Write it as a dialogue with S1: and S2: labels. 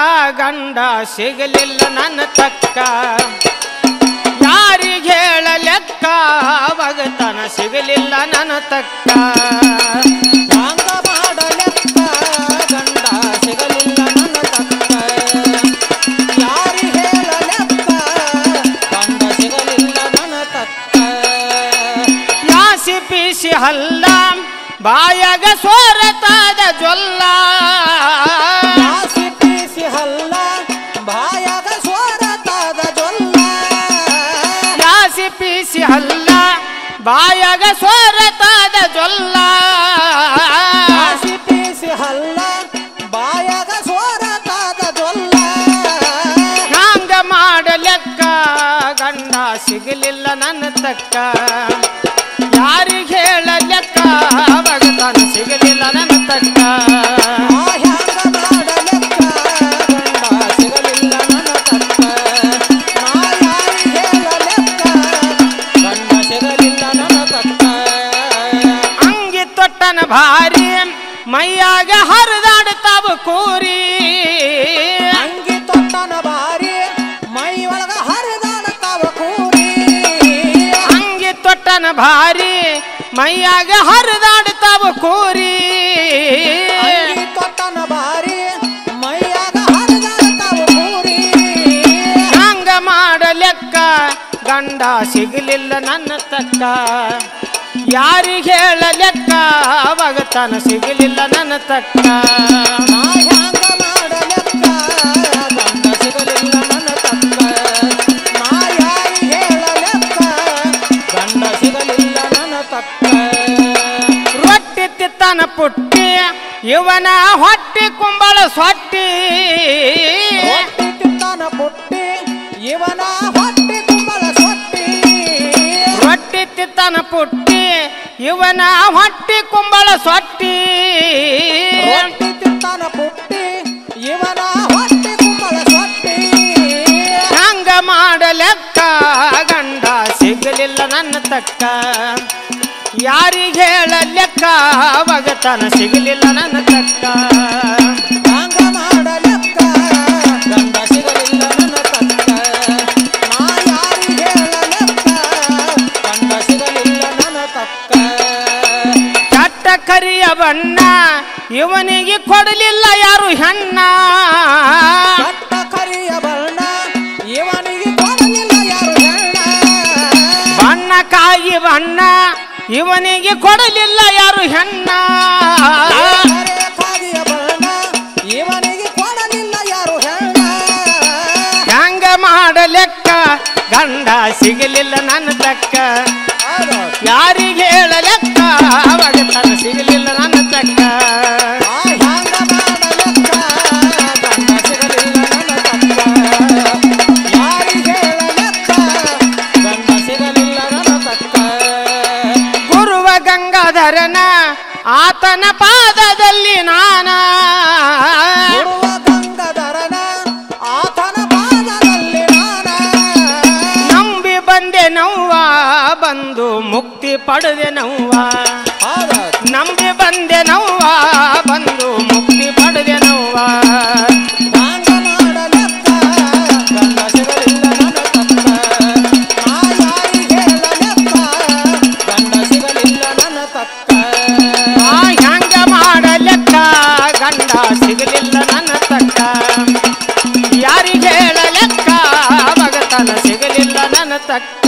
S1: ಗಂಡ ಸಿಗಲಿಲ್ಲ ನನ್ನ ತಕ್ಕ ಯಾರಿಗೆ ಹೇಳ ಲೆಕ್ಕ ಒಗತನ ಸಿಗಲಿಲ್ಲ ನನ್ನ ತಕ್ಕ
S2: ಹ್ಯಾಂಗ ಮಾಡಲೆಕ್ಕ ಗಂಡ ಸಿಗಲಿಲ್ಲ ನನ್ನ ತಕ್ಕ ಯಾರಿ ಹೇಳಲೆಕ್ಕ ಗಂಡ ಸಿಗಲಿಲ್ಲ ನನ್ನ ತಕ್ಕ
S1: ಯಾಸಿ ಪೀಸಿ ಹಲ್ಲ ಬಾಯಾಗ ಸೋರತಾದ ಜೊಲ್ಲ
S2: ಆಸಿ ಪೀಸಿ ಹಲ್ಲ ಬಾಯಾಗ ಸ್ವರತಾದ ಜೊಲ್ಲ
S1: ಯಾಸಿ ಪೀಸಿ ಹಲ್ಲ ಬಾಯಾಗ ಸೋರತಾದ ಜೊಲ್ಲ
S2: ಆಸಿ ಪೀಸಿ ಹಲ್ಲ ಬಾಯಾಗ ಸ್ವರತಾದ ಜೊಲ್ಲ
S1: ಹಂಗ ಮಾಡಲೆಕ್ಕ ಗಂಡ ಸಿಗಲಿಲ್ಲ ನನ್ನ ತಕ್ಕ ಯಾರಿಗೆ ಹೇಳ ಲೆಕ್ಕ ಭಗತಾನ ಸಿಗಲಿಲ್ಲ ನನ್ನ ತಕ್ಕ
S2: ಆ ಹ್ಯಾಂಗ ಮಾಡಲೆಕ್ಕ ಗಂಡ ಸಿಗಲಿಲ್ಲ ನನ್ನ ತಕ್ಕ ನಾ ಯಾರಿಗೆ ಹೇಳಲೆಕ್ಕ ಗಂಡ ಸಿಗಲಿಲ್ಲ ನನ್ನ ತಕ್ಕ
S1: ಅಂಗಿ ತೊಟ್ಟನ ಭಾರಿ ಮೈಯಾಗ ಹರಿದಾಡ್ತಾವ ಕೂರಿ
S2: ಅಂಗಿ ತೊಟ್ಟನ ಬಾರಿ ಮೈ ಒಳಗ ಹರಿದಾಡತಾವ ಕೂರಿ
S1: ಅಂಗಿ ತೊಟ್ಟನ ಭಾರಿ ಮೈಯಾಗ ಹರಿದಾಡ್ತಾವ ಕೂರಿ
S2: ಅಂಗಿ ತೊಟ್ಟನ ಬಾರಿ ಮೈಯಾಗ ಹರಿದಾಡತಾವ ಕೂರಿ
S1: ಹಂಗ ಮಾಡಲೆಕ್ಕ ಗಂಡ ಸಿಗಲಿಲ್ಲ ನನ್ನ ತಕ್ಕ ಯಾರಿಗೆ ಹೇಳ ಲೆಕ್ಕ ಒಗತನ ಸಿಗಲಿಲ್ಲ ನನ್ನ ತಕ್ಕ
S2: ನಾ ಹ್ಯಾಂಗ ಮಾಡಲೆಕ್ಕ ಗಂಡ ಸಿಗಲಿಲ್ಲ ನನ್ನ ತಕ್ಕ ನಾ ಯಾರಿಗೆ ಹೇಳಲೆಕ್ಕ ಗಂಡ ಸಿಗಲಿಲ್ಲ ನನ್ನ ತಕ್ಕ
S1: ರೊಟ್ಟಿ ತಿತ್ತನ ಪುಟ್ಟಿ ಇವನ ಹೊಟ್ಟಿ ಕುಂಬಳ ಸೊಟ್ಟಿ
S2: ಹೊಟ್ಟಿ ತಿಂತಾನ ಪುಟ್ಟಿ ಇವನ ಹೊಟ್ಟಿ ಕುಂಬಳ ಸೊಟ್ಟಿ
S1: ರೊಟ್ಟಿ ತಿತ್ತನ ಪುಟ್ಟಿ ಇವನ ಹೊಟ್ಟಿ ಕುಂಬಳ ಸೊಟ್ಟಿ
S2: ಹೊಟ್ಟಿ ತಿಂತಾನ ಪುಟ್ಟಿ ಇವನ ಹೊಟ್ಟಿ ಕುಂಬಳ ಸೊಟ್ಟಿ
S1: ಹಂಗ ಮಾಡಲೆಕ್ಕ ಗಂಡ ಸಿಗಲಿಲ್ಲ ನನ್ನ ತಕ್ಕ ಯಾರಿಗೆ ಹೇಳ ಲೆಕ್ಕ ಒಗತನ ಸಿಗಲಿಲ್ಲ ನನ್ನ ತಕ್ಕ
S2: ಹಂಗ ಮಾಡಲೆಕ್ಕ ಗಂಡ ಸಿಗಲಿಲ್ಲ ನನ್ನ ತಕ್ಕ ನಾ ಯಾರಿಗೆ ಹೇಳಲೆಕ್ಕ ಗಂಡ ಸಿಗಲಿಲ್ಲ ನನ್ನ ತಕ್ಕ
S1: ಚಟ್ಟ ಕರಿಯ ಬಣ್ಣ ಇವನಿಗೆ ಕೊಡಲಿಲ್ಲ ಯಾರು ಹೆಣ್ಣ
S2: ಕಟ್ಟ ಕರಿಯ ಬಣ್ಣ ಇವನಿಗೆ ಕೊಡಲಿಲ್ಲ ಯಾರು ಹೆಣ್ಣ
S1: ಬಣ್ಣ ಕಾಯಿ ಬಣ್ಣ ಇವನಿಗೆ ಕೊಡಲಿಲ್ಲ ಯಾರು ಹೆಣ್ಣ
S2: ಕರೆ ಕಾಗಿಯ ಬಣ್ಣ ಇವನಿಗೆ ಕೊಡಲಿಲ್ಲ ಯಾರು ಹೆಣ್ಣ
S1: ಹೆಂಗ ಮಾಡಲೆಕ್ಕ ಗಂಡ ಸಿಗಲಿಲ್ಲ ನನ್ನ ತಕ್ಕ
S2: ಹೌದು.
S1: ಯಾರಿಗೆ ಹೇಳಲೆಕ್ಕ ಒಗತನ ಸಿಗಲಿಲ್ಲ ನನ್ನ ತಕ್ಕ
S2: ಆ ಹ್ಯಾಂಗ ಮಾಡಲೆಕ್ಕ ಗಂಡ ಸಿಗಲಿಲ್ಲ ನನ್ನ ತಕ್ಕ ಯಾರಿಗೆ ಹೇಳಲೆಕ್ಕ ಗಂಡ ಸಿಗಲಿಲ್ಲ ನನ್ನ ತಕ್ಕ
S1: ಗುರುವ ಗಂಗಾಧರನ ಆತನ ಪಾದದಲ್ಲಿ ನಾನ
S2: ಗುರುವ ಗಂಗಾಧರನ ಆತನ ಪಾದದಲ್ಲಿ ನಾನ
S1: ನಂಬಿ ಬಂದೆ ನವ್ವ ಬಂದು ಮುಕ್ತಿ ಪಡೆದೆ ನವ್ವ
S2: ಹೌದು.
S1: ನಂಬಿ ಬಂದೆ ನವ್ವ ಬಂದು ಮುಕ್ತಿ ಪಡೆದೆ ನವ್ವ
S2: ಹ್ಯಾಂಗ ಮಾಡಲೆಕ್ಕ ಗಂಡ ಸಿಗಲಿಲ್ಲ ನನ್ನ ತಕ್ಕ ನಾ ಯಾರಿಗೆ ಹೇಳಲೆಕ್ಕ ಗಂಡ ಸಿಗಲಿಲ್ಲ ನನ್ನ ತಕ್ಕ
S1: ಆ ಹೆಂಗ ಮಾಡಲೆಕ್ಕ ಗಂಡ ಸಿಗಲಿಲ್ಲ ನನ್ನ ತಕ್ಕ ಯಾರಿಗೆ ಹೇಳಲೆಕ್ಕ ಭಗತನ ಸಿಗಲಿಲ್ಲ ನನ್ನ ತಕ್ಕ